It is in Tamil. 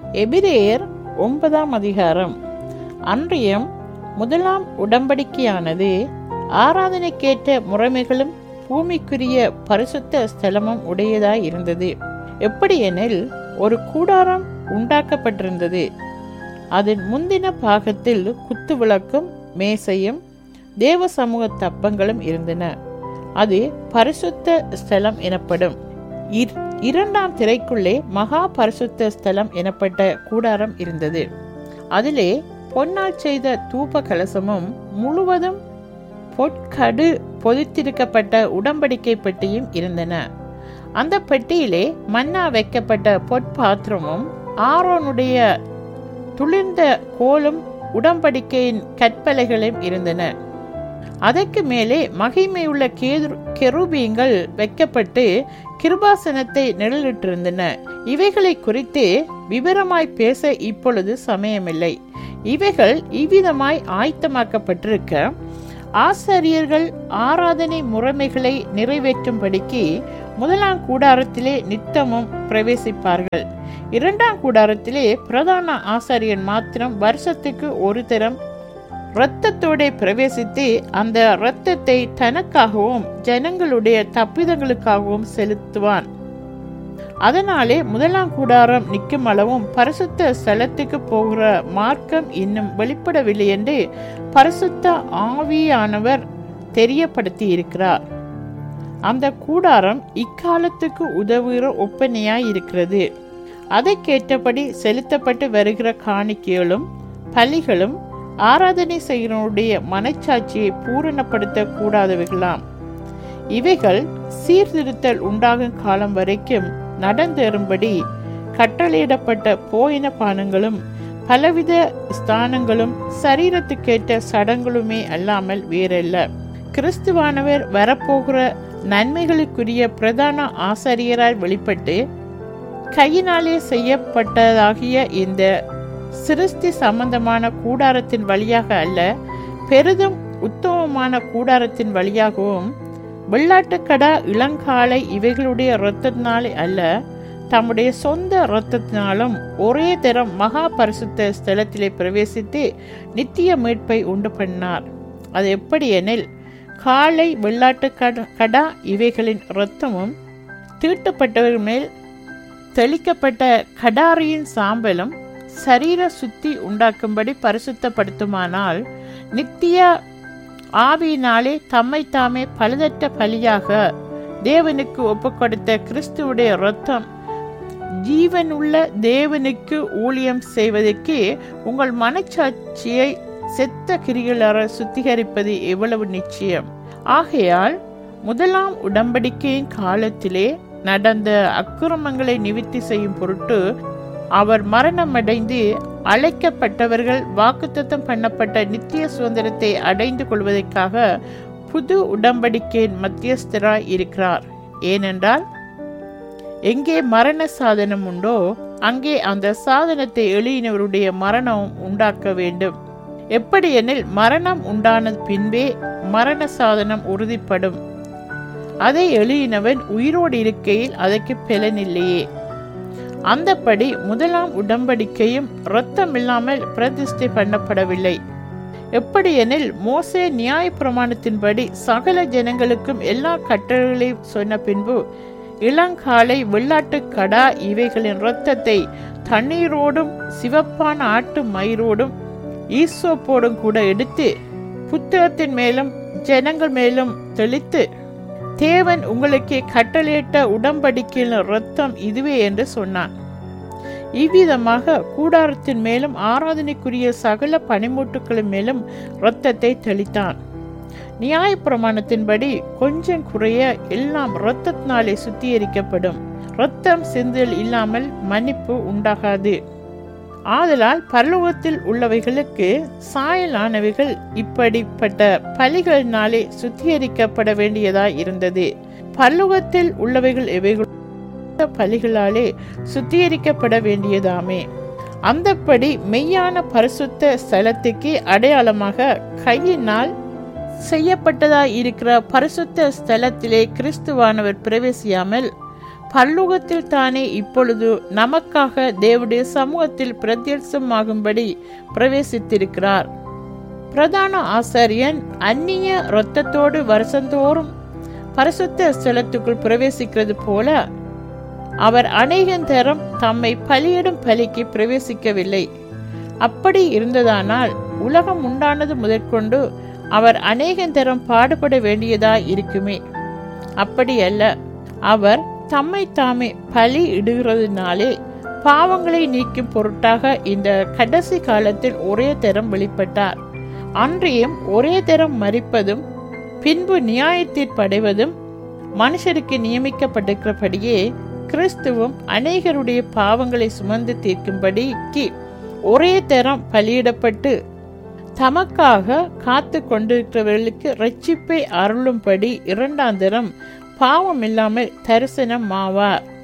எபிரேயர் ஒன்பதாம் அதிகாரம் அன்றியம் முதலாம் உடன்படிக்கையானது ஆராதனைக்கேற்ற முறைமைகளும் பூமிக்குரிய பரிசுத்த ஸ்தலமும் உடையதாய் இருந்தது எப்படியெனில் ஒரு கூடாரம் உண்டாக்கப்பட்டிருந்தது அதன் முந்தின பாகத்தில் குத்துவிளக்கும் மேசையும் தேவ சமூக தப்பங்களும் இருந்தன அது பரிசுத்த ஸ்தலம் எனப்படும் இர்- இரண்டாம் திரைக்குள்ளே மகா பரிசுத்த ஸ்தலம் எனப்பட்ட கூடாரம் இருந்தது அதிலே பொன்னால் செய்த தூப கலசமும் முழுவதும் பொற்கடு பொதித்திருக்கப்பட்ட உடன்படிக்கை பெட்டியும் இருந்தன அந்த பெட்டியிலே மன்னா வைக்கப்பட்ட பொற்பாத்திரமும் ஆரோனுடைய துளிர்ந்த கோலும் உடன்படிக்கையின் கற்பலைகளும் இருந்தன அதற்கு மேலே மகிமையுள்ள கேது கெரூபியங்கள் வைக்கப்பட்டு கிருபாசனத்தை நிழலிட்டிருந்தன இவைகளை குறித்து விவரமாய் பேச இப்பொழுது சமயமில்லை இவைகள் இவ்விதமாய் ஆயத்தமாக்கப்பட்டிருக்க ஆசாரியர்கள் ஆராதனை முறைமைகளை நிறைவேற்றும்படிக்கு முதலாம் கூடாரத்திலே நித்தமும் பிரவேசிப்பார்கள் இரண்டாம் கூடாரத்திலே பிரதான ஆசாரியன் மாத்திரம் வருஷத்துக்கு ஒரு தரம் இரத்தத்தோட பிரவேசித்து அந்த இரத்தத்தை தனக்காகவும் ஜனங்களுடைய தப்பிதங்களுக்காகவும் செலுத்துவான் அதனாலே முதலாம் கூடாரம் நிற்கும் அளவும் பரிசுத்த ஸ்தலத்துக்கு போகிற மார்க்கம் இன்னும் வெளிப்படவில்லை என்று பரிசுத்த ஆவியானவர் தெரியப்படுத்தி இருக்கிறார் அந்த கூடாரம் இக்காலத்துக்கு உதவுகிற ஒப்பனையாய் இருக்கிறது அதற்கேற்றபடி செலுத்தப்பட்டு வருகிற காணிக்கைகளும் பலிகளும் ஆராதனை செய்கிறவனுடைய மனச்சாட்சியை பூரணப்படுத்த கூடாதவைகளாம் இவைகள் சீர்திருத்தல் உண்டாகும் காலம் வரைக்கும் நடந்தேறும்படி கட்டளையிடப்பட்ட போயின பானங்களும் பலவித ஸ்தானங்களும் சரீரத்துக்கேற்ற சடங்களுமே அல்லாமல் வேறல்ல கிறிஸ்துவானவர் வரப்போகிற நன்மைகளுக்குரிய பிரதான ஆசாரியராய் வெளிப்பட்டு கையினாலே செய்யப்பட்டதாகிய இந்த சிருஷ்டி சம்பந்தமான கூடாரத்தின் வழியாக அல்ல பெரிதும் உத்தமமான கூடாரத்தின் வழியாகவும் வெள்ளாட்டுக்கடா இளங்காலை இவைகளுடைய இரத்தத்தினாலே அல்ல தம்முடைய சொந்த இரத்தத்தினாலும் ஒரே தரம் மகா பரிசுத்த ஸ்தலத்திலே பிரவேசித்து நித்திய மீட்பை உண்டு பண்ணார் அது எப்படி எனில் காலை வெள்ளாட்டு கட- கடா இவைகளின் இரத்தமும் தீட்டப்பட்டவர்கள் மேல் தெளிக்கப்பட்ட கடாரியின் சாம்பலும் சரீர சுத்தி உண்டாக்கும்படி பரிசுத்தப்படுத்துமானால் நித்திய ஆவியினாலே தம்மை தாமே பழுதற்ற பலியாக தேவனுக்கு ஒப்புக்கொடுத்த கிறிஸ்துவுடைய இரத்தம் ஜீவனுள்ள தேவனுக்கு ஊழியம் செய்வதற்கு உங்கள் மனச்சாட்சியை செத்த கிரிகளற சுத்திகரிப்பது எவ்வளவு நிச்சயம் ஆகையால் முதலாம் உடன்படிக்கையின் காலத்திலே நடந்த அக்கிரமங்களை நிவிர்த்தி செய்யும் பொருட்டு அவர் மரணமடைந்து அழைக்கப்பட்டவர்கள் வாக்குத்தத்தம் பண்ணப்பட்ட நித்திய சுதந்திரத்தை அடைந்து கொள்வதற்காக புது உடன்படிக்கையின் மத்தியஸ்தராய் இருக்கிறார் ஏனென்றால் எங்கே மரண சாதனம் உண்டோ அங்கே அந்த சாதனத்தை எழுதினவருடைய மரணம் உண்டாக்க வேண்டும் எப்படியெனில் மரணம் உண்டான பின்பே மரண சாதனம் உறுதிப்படும் அதை எழுதினவன் உயிரோடு இருக்கையில் அதற்கு பலனில்லையே அந்தப்படி முதலாம் உடன்படிக்கையும் இரத்தமில்லாமல் பிரதிஷ்டை பண்ணப்படவில்லை எப்படியெனில் மோசே நியாய பிரமாணத்தின்படி சகல ஜனங்களுக்கும் எல்லா கட்டளைகளையும் சொன்ன பின்பு இளங்காலை வெள்ளாட்டு கடா இவைகளின் இரத்தத்தை தண்ணீரோடும் சிவப்பான ஆட்டு மயிரோடும் ஈசோப்போடும் கூட எடுத்து புத்தகத்தின் மேலும் ஜனங்கள் மேலும் தெளித்து தேவன் உங்களுக்கு கட்டளையிட்ட உடன்படிக்கையின் இரத்தம் இதுவே என்று சொன்னான் இவ்விதமாக கூடாரத்தின் மேலும் ஆராதனைக்குரிய சகல பனிமூட்டுக்களின் மேலும் இரத்தத்தை தெளித்தான் நியாயப்பிரமாணத்தின்படி கொஞ்சம் குறைய எல்லாம் இரத்தத்தினாலே சுத்திகரிக்கப்படும் இரத்தம் சிந்தல் இல்லாமல் மன்னிப்பு உண்டாகாது ஆதலால் பரலோகத்தில் உள்ளவைகளுக்கு சாயலானவைகள் இப்படிப்பட்ட பலிகளினாலே சுத்திகரிக்கப்பட வேண்டியதாய் இருந்தது பரலோகத்தில் உள்ளவைகள் எவைகள் பலிகளாலே சுத்திகரிக்கப்பட வேண்டியதாமே அந்தப்படி மெய்யான பரிசுத்த ஸ்தலத்துக்கு அடையாளமாக கையினால் செய்யப்பட்டதாய் இருக்கிற பரிசுத்த ஸ்தலத்திலே கிறிஸ்துவானவர் பிரவேசியாமல் பல்லுகத்தில் தானே இப்பொழுது நமக்காக தேவடைய சமூகத்தில் பிரத்யட்சமாகும்படி பிரவேசித்திருக்கிறார் பிரதான ஆசாரியன் அந்நிய இரத்தத்தோடு வருஷந்தோறும் பரிசுத்த ஸ்தலத்துக்குள் பிரவேசிக்கிறது போல அவர் அநேகந்தரம் தம்மை பலியிடும் பலிக்கு பிரவேசிக்கவில்லை அப்படி இருந்ததானால் உலகம் உண்டானது முதற்கொண்டு அவர் அநேகந்தரம் பாடுபட வேண்டியதாய் இருக்குமே அப்படி அல்ல அவர் தம்மை தாமே பலி இடுகிறதுனாலே பாவங்களை நீக்கும் பொருட்டாக இந்த கடைசி காலத்தில் ஒரே தரம் வெளிப்பட்டார் அன்றியும் ஒரே தரம் மறிப்பதும் பின்பு நியாயத்தீர்ப்படைவதும் மனுஷருக்கு நியமிக்கப்பட்டிருக்கிறபடியே கிறிஸ்துவும் அநேகருடைய பாவங்களை சுமந்து தீர்க்கும்படிக்கு ஒரே தரம் பலியிடப்பட்டு தமக்காக காத்து கொண்டிருக்கிறவர்களுக்கு ரட்சிப்பை அருளும்படி இரண்டாம் தரம் பாவம் இல்லாமல் தரிசனம் ஆவார்